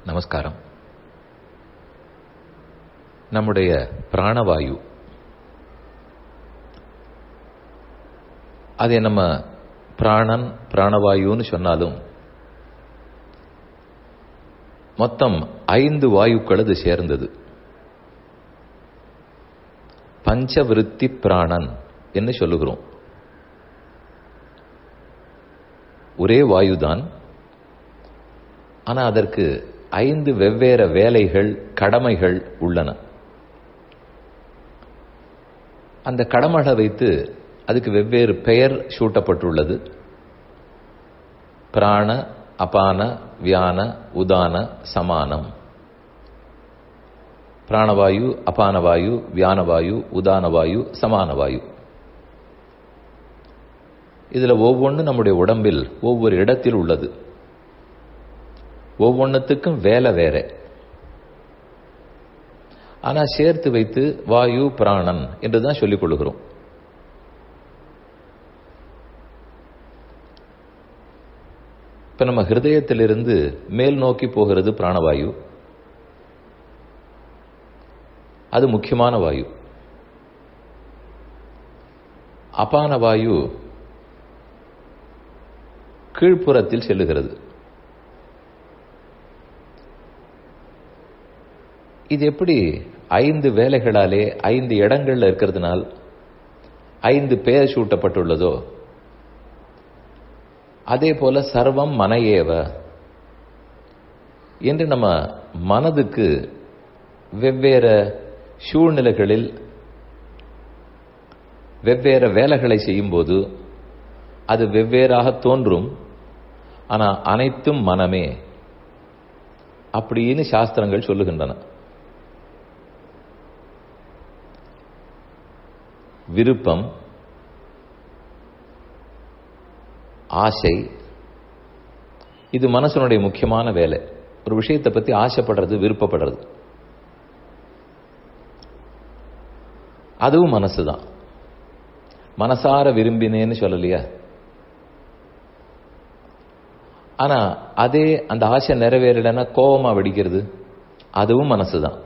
நமஸ்காரம் நம்முடைய பிராணவாயு அதை நம்ம பிராணன் பிராணவாயுன்னு சொன்னாலும் மொத்தம் ஐந்து வாயுக்கள் அது சேர்ந்தது பஞ்சவிருத்தி பிராணன் என்று சொல்லுகிறோம் ஒரே வாயுதான் ஆனா அதற்கு ஐந்து வெவ்வேறு வேலைகள் கடமைகள் உள்ளன அந்த கடமைகளை வைத்து அதுக்கு வெவ்வேறு பெயர் சூட்டப்பட்டுள்ளது பிராண அபான வியான உதான சமானம் பிராணவாயு அபானவாயு வியானவாயு உதானவாயு சமானவாயு இதுல ஒவ்வொன்று நம்முடைய உடம்பில் ஒவ்வொரு இடத்தில் உள்ளது ஒவ்வொன்றுத்துக்கும் வேலை வேற ஆனா சேர்த்து வைத்து வாயு பிராணன் என்றுதான் சொல்லிக் கொள்ளுகிறோம் இப்ப நம்ம ஹிருதயத்திலிருந்து மேல் நோக்கி போகிறது பிராணவாயு அது முக்கியமான வாயு அபான வாயு கீழ்ப்புறத்தில் செல்லுகிறது இது எப்படி ஐந்து வேலைகளாலே ஐந்து இடங்கள்ல இருக்கிறதுனால் ஐந்து பெயர் சூட்டப்பட்டுள்ளதோ அதே போல சர்வம் மனையேவ என்று நம்ம மனதுக்கு வெவ்வேறு சூழ்நிலைகளில் வெவ்வேறு வேலைகளை செய்யும்போது அது வெவ்வேறாக தோன்றும் ஆனா அனைத்தும் மனமே அப்படின்னு சாஸ்திரங்கள் சொல்லுகின்றன விருப்பம் ஆசை இது மனசனுடைய முக்கியமான வேலை ஒரு விஷயத்தை பத்தி ஆசைப்படுறது விருப்பப்படுறது அதுவும் மனசு தான் மனசார விரும்பினேன்னு சொல்லலையா ஆனா அதே அந்த ஆசை நிறைவேறலைன்னா கோபமா வெடிக்கிறது அதுவும் மனசு தான்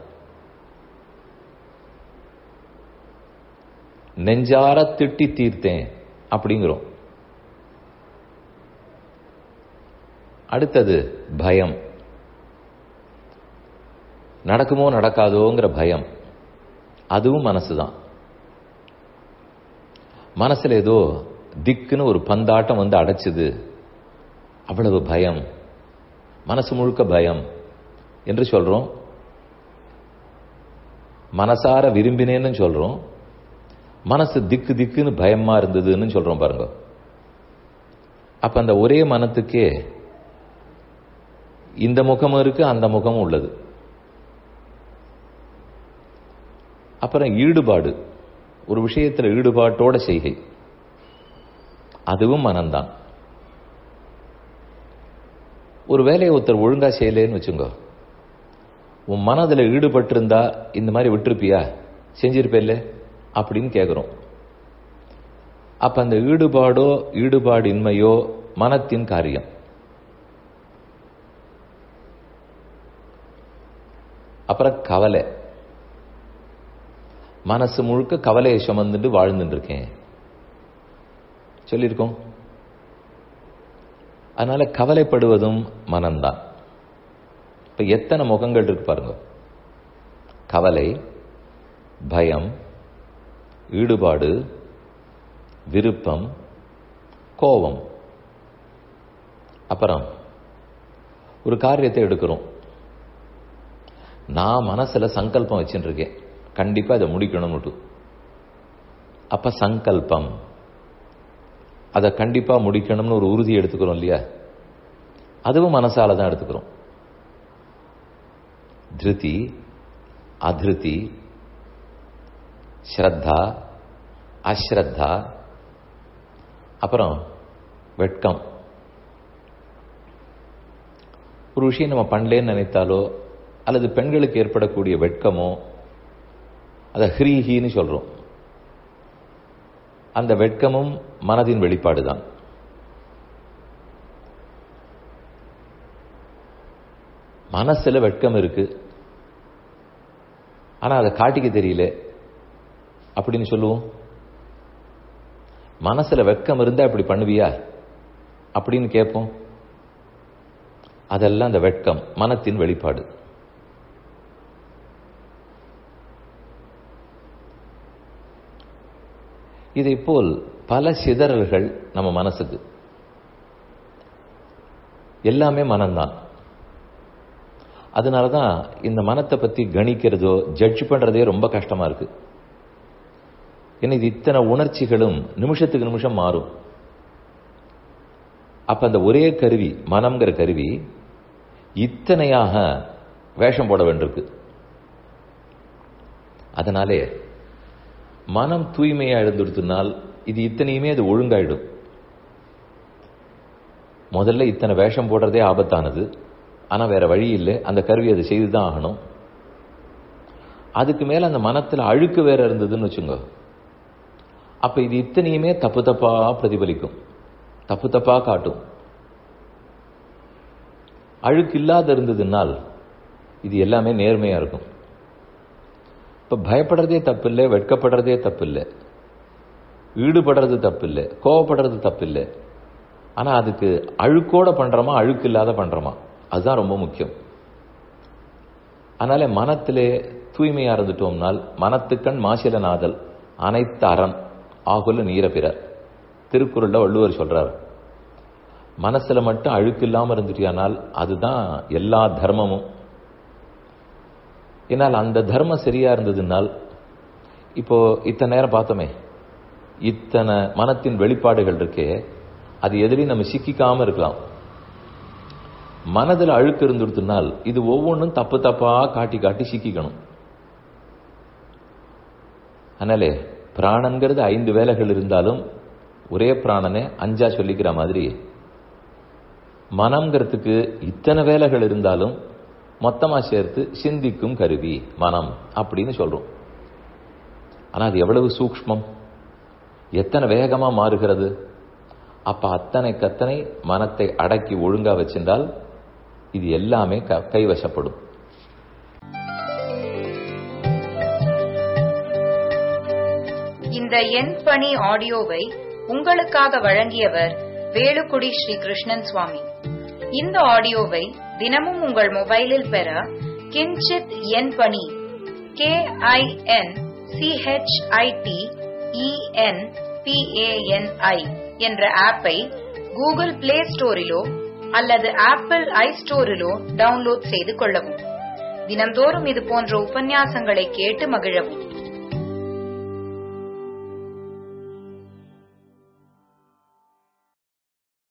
நெஞ்சார திட்டி தீர்த்தேன் அப்படிங்கிறோம் அடுத்தது பயம் நடக்குமோ நடக்காதோங்கிற பயம் அதுவும் மனசு தான் மனசுல ஏதோ திக்குன்னு ஒரு பந்தாட்டம் வந்து அடைச்சுது அவ்வளவு பயம் மனசு முழுக்க பயம் என்று சொல்றோம் மனசார விரும்பினேன்னு சொல்றோம் மனசு திக்கு திக்குன்னு பயமா இருந்ததுன்னு சொல்றோம் பாருங்க அப்ப அந்த ஒரே மனத்துக்கே இந்த முகமும் இருக்கு அந்த முகமும் உள்ளது அப்புறம் ஈடுபாடு ஒரு விஷயத்துல ஈடுபாட்டோட செய்கை அதுவும் மனம்தான் ஒரு வேலையை ஒருத்தர் ஒழுங்கா செய்யலேன்னு வச்சுங்க உன் மனதில் ஈடுபட்டு இருந்தா இந்த மாதிரி விட்டுருப்பியா செஞ்சிருப்பேல்ல அப்படின்னு கேட்குறோம் அப்ப அந்த ஈடுபாடோ ஈடுபாடு இன்மையோ மனத்தின் காரியம் அப்புறம் கவலை மனசு முழுக்க கவலையை சுமந்துட்டு வாழ்ந்துட்டு இருக்கேன் சொல்லியிருக்கோம் அதனால கவலைப்படுவதும் மனம்தான் இப்ப எத்தனை முகங்கள் இருக்கு பாருங்க கவலை பயம் ஈடுபாடு விருப்பம் கோபம் அப்புறம் ஒரு காரியத்தை எடுக்கிறோம் நான் மனசுல சங்கல்பம் வச்சுட்டு இருக்கேன் கண்டிப்பா இதை முடிக்கணும்னு அப்ப சங்கல்பம் அதை கண்டிப்பா முடிக்கணும்னு ஒரு உறுதி எடுத்துக்கிறோம் இல்லையா அதுவும் மனசால தான் எடுத்துக்கிறோம் திருதி அதிருதி ஸ்ரத்தா அஸ்ரத்தா அப்புறம் வெட்கம் ஒரு விஷயம் நம்ம பண்ணலேன்னு நினைத்தாலோ அல்லது பெண்களுக்கு ஏற்படக்கூடிய வெட்கமோ அதை ஹ்ரீஹின்னு சொல்றோம் அந்த வெட்கமும் மனதின் வெளிப்பாடு தான் மனசுல வெட்கம் இருக்கு ஆனா அதை காட்டிக்க தெரியல அப்படின்னு சொல்லுவோம் மனசுல வெட்கம் இருந்தா இப்படி பண்ணுவியா அப்படின்னு கேட்போம் அதெல்லாம் அந்த வெட்கம் மனத்தின் வெளிப்பாடு இதை போல் பல சிதறல்கள் நம்ம மனசுக்கு எல்லாமே மனம்தான் அதனால தான் இந்த மனத்தை பத்தி கணிக்கிறதோ ஜட்ஜ் பண்றதே ரொம்ப கஷ்டமா இருக்கு ஏன்னா இது இத்தனை உணர்ச்சிகளும் நிமிஷத்துக்கு நிமிஷம் மாறும் அப்ப அந்த ஒரே கருவி மனம்ங்கிற கருவி இத்தனையாக வேஷம் போட வேண்டியிருக்கு அதனாலே மனம் தூய்மையா எழுந்துடுத்துனால் இது இத்தனையுமே அது ஒழுங்காயிடும் முதல்ல இத்தனை வேஷம் போடுறதே ஆபத்தானது ஆனா வேற வழி இல்லை அந்த கருவி அதை செய்துதான் ஆகணும் அதுக்கு மேல அந்த மனத்துல அழுக்கு வேற இருந்ததுன்னு வச்சுங்க அப்ப இது இத்தனையுமே தப்பு தப்பா பிரதிபலிக்கும் தப்பு தப்பா காட்டும் அழுக்கு இல்லாத இருந்ததுனால் இது எல்லாமே நேர்மையா இருக்கும் இப்ப பயப்படுறதே தப்பு இல்லை வெட்கப்படுறதே தப்பு இல்லை ஈடுபடுறது தப்பு இல்லை கோவப்படுறது தப்பு இல்லை ஆனா அதுக்கு அழுக்கோட பண்றோமா அழுக்கு இல்லாத பண்றோமா அதுதான் ரொம்ப முக்கியம் அதனால மனத்திலே தூய்மையா இருந்துட்டோம்னால் மனத்துக்கண் மாசில நாதல் அனைத்து அரண் ஆகுல நீர பிறர் திருக்குறள்ல வள்ளுவர் சொல்றார் மனசுல மட்டும் அழுக்கு இல்லாம இருந்துட்டியானால் அதுதான் எல்லா தர்மமும் என்னால் அந்த தர்மம் சரியா இருந்ததுனால் இப்போ இத்தனை நேரம் பார்த்தோமே இத்தனை மனத்தின் வெளிப்பாடுகள் இருக்கே அது எதிரையும் நம்ம சிக்கிக்காம இருக்கலாம் மனதில் அழுக்கு இருந்துடுத்துனால் இது ஒவ்வொன்றும் தப்பு தப்பா காட்டி காட்டி சிக்கிக்கணும் அதனாலே பிராணங்கிறது ஐந்து வேலைகள் இருந்தாலும் ஒரே பிராணனே அஞ்சா சொல்லிக்கிற மாதிரி மனம்ங்கிறதுக்கு இத்தனை வேலைகள் இருந்தாலும் மொத்தமா சேர்த்து சிந்திக்கும் கருவி மனம் அப்படின்னு சொல்றோம் ஆனா அது எவ்வளவு சூக்ஷ்மம் எத்தனை வேகமா மாறுகிறது அப்ப அத்தனை கத்தனை மனத்தை அடக்கி ஒழுங்கா வச்சிருந்தால் இது எல்லாமே கைவசப்படும் இந்த என் பணி ஆடியோவை உங்களுக்காக வழங்கியவர் வேலுக்குடி ஸ்ரீ கிருஷ்ணன் சுவாமி இந்த ஆடியோவை தினமும் உங்கள் மொபைலில் பெற கிஞ்சித் என் பணி கே ஐ என் சிஹெச்ஐடி இஎன் பிஏஎன்ஐ என்ற ஆப்பை கூகுள் பிளே ஸ்டோரிலோ அல்லது ஆப்பிள் ஐ ஸ்டோரிலோ டவுன்லோட் செய்து கொள்ளவும் தினம்தோறும் இது போன்ற உபன்யாசங்களை கேட்டு மகிழவும்